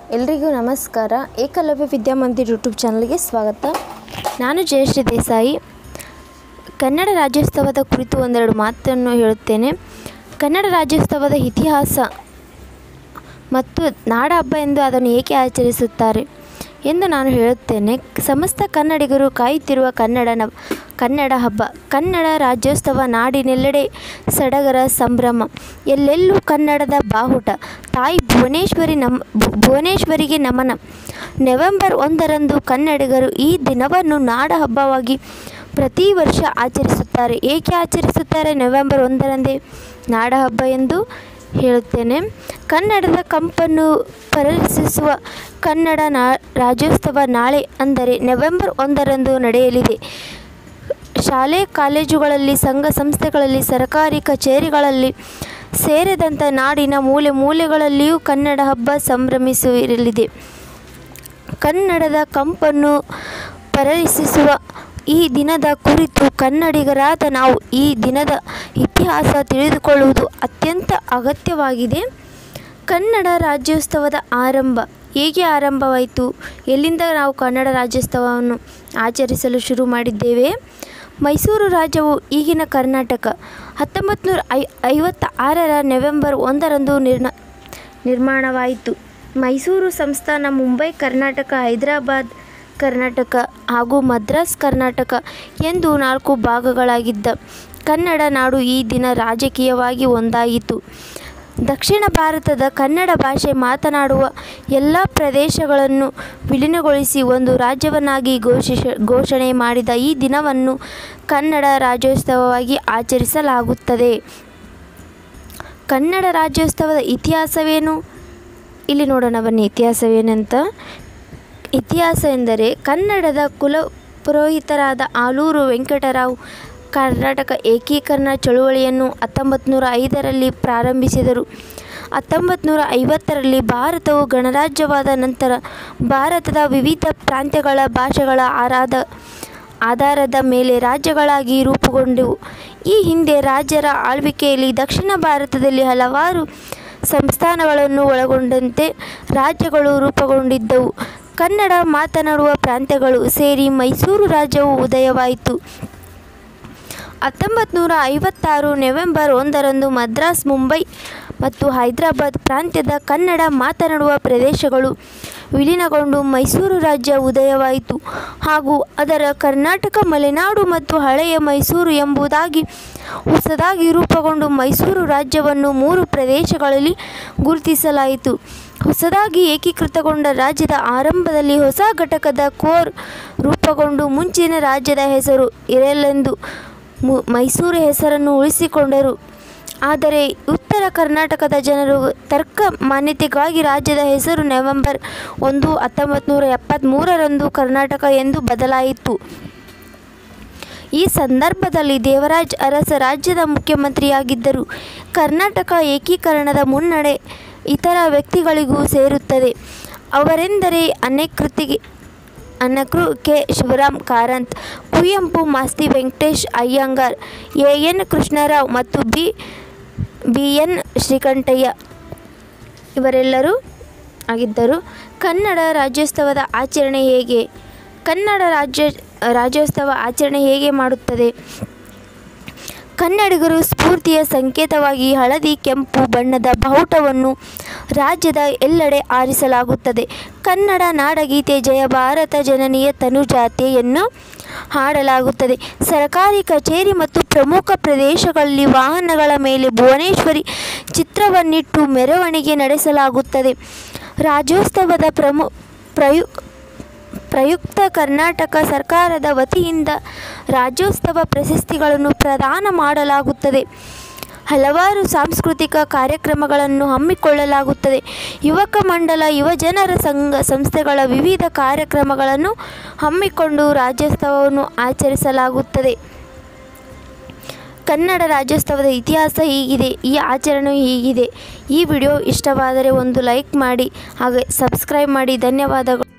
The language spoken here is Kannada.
ಎಲ್ರಿಗೂ ನಮಸ್ಕಾರ ಏಕಲವ್ಯ ವಿದ್ಯಾಮಂದಿರ್ ಯೂಟ್ಯೂಬ್ ಚಾನಲ್ಗೆ ಸ್ವಾಗತ ನಾನು ಜಯಶ್ರೀ ದೇಸಾಯಿ ಕನ್ನಡ ರಾಜ್ಯೋತ್ಸವದ ಕುರಿತು ಒಂದೆರಡು ಮಾತನ್ನು ಹೇಳುತ್ತೇನೆ ಕನ್ನಡ ರಾಜ್ಯೋತ್ಸವದ ಇತಿಹಾಸ ಮತ್ತು ನಾಡ ಹಬ್ಬ ಎಂದು ಅದನ್ನು ಏಕೆ ಆಚರಿಸುತ್ತಾರೆ ಎಂದು ನಾನು ಹೇಳುತ್ತೇನೆ ಸಮಸ್ತ ಕನ್ನಡಿಗರು ಕಾಯುತ್ತಿರುವ ಕನ್ನಡ ನ ಕನ್ನಡ ಹಬ್ಬ ಕನ್ನಡ ರಾಜ್ಯೋತ್ಸವ ನಾಡಿನೆಲ್ಲೆಡೆ ಸಡಗರ ಸಂಭ್ರಮ ಎಲ್ಲೆಲ್ಲೂ ಕನ್ನಡದ ಬಾಹುಟ ತಾಯಿ ಭುವನೇಶ್ವರಿ ನಮ್ ಭು- ಭುವನೇಶ್ವರಿಗೆ ನಮನ ನವೆಂಬರ್ ಒಂದರಂದು ಕನ್ನಡಿಗರು ಈ ದಿನವನ್ನು ನಾಡ ಹಬ್ಬವಾಗಿ ಪ್ರತಿ ವರ್ಷ ಆಚರಿಸುತ್ತಾರೆ ಏಕೆ ಆಚರಿಸುತ್ತಾರೆ ನವೆಂಬರ್ ಒಂದರಂದೇ ನಾಡ ಹಬ್ಬ ಎಂದು ಹೇಳುತ್ತೇನೆ ಕನ್ನಡದ ಕಂಪನ್ನು ಪ್ರದರ್ಶಿಸುವ ಕನ್ನಡ ನಾ ರಾಜ್ಯೋತ್ಸವ ನಾಳೆ ಅಂದರೆ ನವೆಂಬರ್ ಒಂದರಂದು ನಡೆಯಲಿದೆ ಶಾಲೆ ಕಾಲೇಜುಗಳಲ್ಲಿ ಸಂಘ ಸಂಸ್ಥೆಗಳಲ್ಲಿ ಸರ್ಕಾರಿ ಕಚೇರಿಗಳಲ್ಲಿ ಸೇರಿದಂಥ ನಾಡಿನ ಮೂಲೆ ಮೂಲೆಗಳಲ್ಲಿಯೂ ಕನ್ನಡ ಹಬ್ಬ ಸಂಭ್ರಮಿಸಿರಲಿದೆ ಕನ್ನಡದ ಕಂಪನ್ನು ಪರಿಶಿಸುವ ಈ ದಿನದ ಕುರಿತು ಕನ್ನಡಿಗರಾದ ನಾವು ಈ ದಿನದ ಇತಿಹಾಸ ತಿಳಿದುಕೊಳ್ಳುವುದು ಅತ್ಯಂತ ಅಗತ್ಯವಾಗಿದೆ ಕನ್ನಡ ರಾಜ್ಯೋತ್ಸವದ ಆರಂಭ ಹೇಗೆ ಆರಂಭವಾಯಿತು ಎಲ್ಲಿಂದ ನಾವು ಕನ್ನಡ ರಾಜ್ಯೋತ್ಸವವನ್ನು ಆಚರಿಸಲು ಶುರು ಮಾಡಿದ್ದೇವೆ ಮೈಸೂರು ರಾಜ್ಯವು ಈಗಿನ ಕರ್ನಾಟಕ ಹತ್ತೊಂಬತ್ತು ನೂರ ಐ ಐವತ್ತ ಆರರ ನವೆಂಬರ್ ಒಂದರಂದು ನಿರ್ಣ ನಿರ್ಮಾಣವಾಯಿತು ಮೈಸೂರು ಸಂಸ್ಥಾನ ಮುಂಬೈ ಕರ್ನಾಟಕ ಹೈದರಾಬಾದ್ ಕರ್ನಾಟಕ ಹಾಗೂ ಮದ್ರಾಸ್ ಕರ್ನಾಟಕ ಎಂದು ನಾಲ್ಕು ಭಾಗಗಳಾಗಿದ್ದ ಕನ್ನಡ ನಾಡು ಈ ದಿನ ರಾಜಕೀಯವಾಗಿ ಒಂದಾಯಿತು ದಕ್ಷಿಣ ಭಾರತದ ಕನ್ನಡ ಭಾಷೆ ಮಾತನಾಡುವ ಎಲ್ಲ ಪ್ರದೇಶಗಳನ್ನು ವಿಲೀನಗೊಳಿಸಿ ಒಂದು ರಾಜ್ಯವನ್ನಾಗಿ ಘೋಷಿಸ ಘೋಷಣೆ ಮಾಡಿದ ಈ ದಿನವನ್ನು ಕನ್ನಡ ರಾಜ್ಯೋತ್ಸವವಾಗಿ ಆಚರಿಸಲಾಗುತ್ತದೆ ಕನ್ನಡ ರಾಜ್ಯೋತ್ಸವದ ಇತಿಹಾಸವೇನು ಇಲ್ಲಿ ನೋಡೋಣ ಬನ್ನಿ ಇತಿಹಾಸವೇನಂತ ಇತಿಹಾಸ ಎಂದರೆ ಕನ್ನಡದ ಕುಲ ಪುರೋಹಿತರಾದ ಆಲೂರು ವೆಂಕಟರಾವ್ ಕರ್ನಾಟಕ ಏಕೀಕರಣ ಚಳುವಳಿಯನ್ನು ಹತ್ತೊಂಬತ್ತು ನೂರ ಐದರಲ್ಲಿ ಪ್ರಾರಂಭಿಸಿದರು ಹತ್ತೊಂಬತ್ತು ನೂರ ಐವತ್ತರಲ್ಲಿ ಭಾರತವು ಗಣರಾಜ್ಯವಾದ ನಂತರ ಭಾರತದ ವಿವಿಧ ಪ್ರಾಂತ್ಯಗಳ ಭಾಷೆಗಳ ಆರಾಧ ಆಧಾರದ ಮೇಲೆ ರಾಜ್ಯಗಳಾಗಿ ರೂಪುಗೊಂಡವು ಈ ಹಿಂದೆ ರಾಜ್ಯರ ಆಳ್ವಿಕೆಯಲ್ಲಿ ದಕ್ಷಿಣ ಭಾರತದಲ್ಲಿ ಹಲವಾರು ಸಂಸ್ಥಾನಗಳನ್ನು ಒಳಗೊಂಡಂತೆ ರಾಜ್ಯಗಳು ರೂಪುಗೊಂಡಿದ್ದವು ಕನ್ನಡ ಮಾತನಾಡುವ ಪ್ರಾಂತ್ಯಗಳು ಸೇರಿ ಮೈಸೂರು ರಾಜ್ಯವು ಉದಯವಾಯಿತು ಹತ್ತೊಂಬತ್ತು ನೂರ ಐವತ್ತಾರು ನವೆಂಬರ್ ಒಂದರಂದು ಮದ್ರಾಸ್ ಮುಂಬೈ ಮತ್ತು ಹೈದರಾಬಾದ್ ಪ್ರಾಂತ್ಯದ ಕನ್ನಡ ಮಾತನಾಡುವ ಪ್ರದೇಶಗಳು ವಿಲೀನಗೊಂಡು ಮೈಸೂರು ರಾಜ್ಯ ಉದಯವಾಯಿತು ಹಾಗೂ ಅದರ ಕರ್ನಾಟಕ ಮಲೆನಾಡು ಮತ್ತು ಹಳೆಯ ಮೈಸೂರು ಎಂಬುದಾಗಿ ಹೊಸದಾಗಿ ರೂಪುಗೊಂಡು ಮೈಸೂರು ರಾಜ್ಯವನ್ನು ಮೂರು ಪ್ರದೇಶಗಳಲ್ಲಿ ಗುರುತಿಸಲಾಯಿತು ಹೊಸದಾಗಿ ಏಕೀಕೃತಗೊಂಡ ರಾಜ್ಯದ ಆರಂಭದಲ್ಲಿ ಹೊಸ ಘಟಕದ ಕೋರ್ ರೂಪುಗೊಂಡು ಮುಂಚಿನ ರಾಜ್ಯದ ಹೆಸರು ಇರಲೆಂದು ಮು- ಮೈಸೂರು ಹೆಸರನ್ನು ಉಳಿಸಿಕೊಂಡರು ಆದರೆ ಉತ್ತರ ಕರ್ನಾಟಕದ ಜನರು ತರ್ಕ ಮಾನ್ಯತೆಗಾಗಿ ರಾಜ್ಯದ ಹೆಸರು ನವೆಂಬರ್ ಒಂದು ಹತ್ತೊಂಬತ್ತು ನೂರ ಎಪ್ಪತ್ತ್ಮೂರರಂದು ಕರ್ನಾಟಕ ಎಂದು ಬದಲಾಯಿತು ಈ ಸಂದರ್ಭದಲ್ಲಿ ದೇವರಾಜ್ ಅರಸ ರಾಜ್ಯದ ಮುಖ್ಯಮಂತ್ರಿಯಾಗಿದ್ದರು ಕರ್ನಾಟಕ ಏಕೀಕರಣದ ಮುನ್ನಡೆ ಇತರ ವ್ಯಕ್ತಿಗಳಿಗೂ ಸೇರುತ್ತದೆ ಅವರೆಂದರೆ ಅನೇಕೃತಿಗೆ Anakru K Shivaram Karanth Kuvempu Masti Venkatesh Iyengar A N Krishnarao ಮತ್ತು ಬಿ ಬಿ ಎನ್ ಶ್ರೀಕಂಠಯ್ಯ ಇವರೆಲ್ಲರೂ ಆಗಿದ್ದರು ಕನ್ನಡ ರಾಜ್ಯೋತ್ಸವದ ಆಚರಣೆ ಹೇಗೆ ಕನ್ನಡ ರಾಜ್ಯ ರಾಜ್ಯೋತ್ಸವ ಆಚರಣೆ ಹೇಗೆ ಮಾಡುತ್ತದೆ ಕನ್ನಡಿಗರು ಸ್ಫೂರ್ತಿಯ ಸಂಕೇತವಾಗಿ ಹಳದಿ ಕೆಂಪು ಬಣ್ಣದ ಬಾವುಟವನ್ನು ರಾಜ್ಯದ ಎಲ್ಲೆಡೆ ಆರಿಸಲಾಗುತ್ತದೆ ಕನ್ನಡ ನಾಡಗೀತೆ ಜಯ ಭಾರತ ಜನನಿಯ ತನುಜಾತೆಯನ್ನು ಹಾಡಲಾಗುತ್ತದೆ ಸರ್ಕಾರಿ ಕಚೇರಿ ಮತ್ತು ಪ್ರಮುಖ ಪ್ರದೇಶಗಳಲ್ಲಿ ವಾಹನಗಳ ಮೇಲೆ ಭುವನೇಶ್ವರಿ ಚಿತ್ರವನ್ನಿಟ್ಟು ಮೆರವಣಿಗೆ ನಡೆಸಲಾಗುತ್ತದೆ ರಾಜ್ಯೋತ್ಸವದ ಪ್ರಮು ಪ್ರಯು ಪ್ರಯುಕ್ತ ಕರ್ನಾಟಕ ಸರ್ಕಾರದ ವತಿಯಿಂದ ರಾಜ್ಯೋತ್ಸವ ಪ್ರಶಸ್ತಿಗಳನ್ನು ಪ್ರದಾನ ಮಾಡಲಾಗುತ್ತದೆ ಹಲವಾರು ಸಾಂಸ್ಕೃತಿಕ ಕಾರ್ಯಕ್ರಮಗಳನ್ನು ಹಮ್ಮಿಕೊಳ್ಳಲಾಗುತ್ತದೆ ಯುವಕ ಮಂಡಲ ಯುವಜನರ ಸಂಘ ಸಂಸ್ಥೆಗಳ ವಿವಿಧ ಕಾರ್ಯಕ್ರಮಗಳನ್ನು ಹಮ್ಮಿಕೊಂಡು ರಾಜ್ಯೋತ್ಸವವನ್ನು ಆಚರಿಸಲಾಗುತ್ತದೆ ಕನ್ನಡ ರಾಜ್ಯೋತ್ಸವದ ಇತಿಹಾಸ ಹೀಗಿದೆ ಈ ಆಚರಣೆಯು ಹೀಗಿದೆ ಈ ವಿಡಿಯೋ ಇಷ್ಟವಾದರೆ ಒಂದು ಲೈಕ್ ಮಾಡಿ ಹಾಗೆ ಸಬ್ಸ್ಕ್ರೈಬ್ ಮಾಡಿ ಧನ್ಯವಾದಗಳು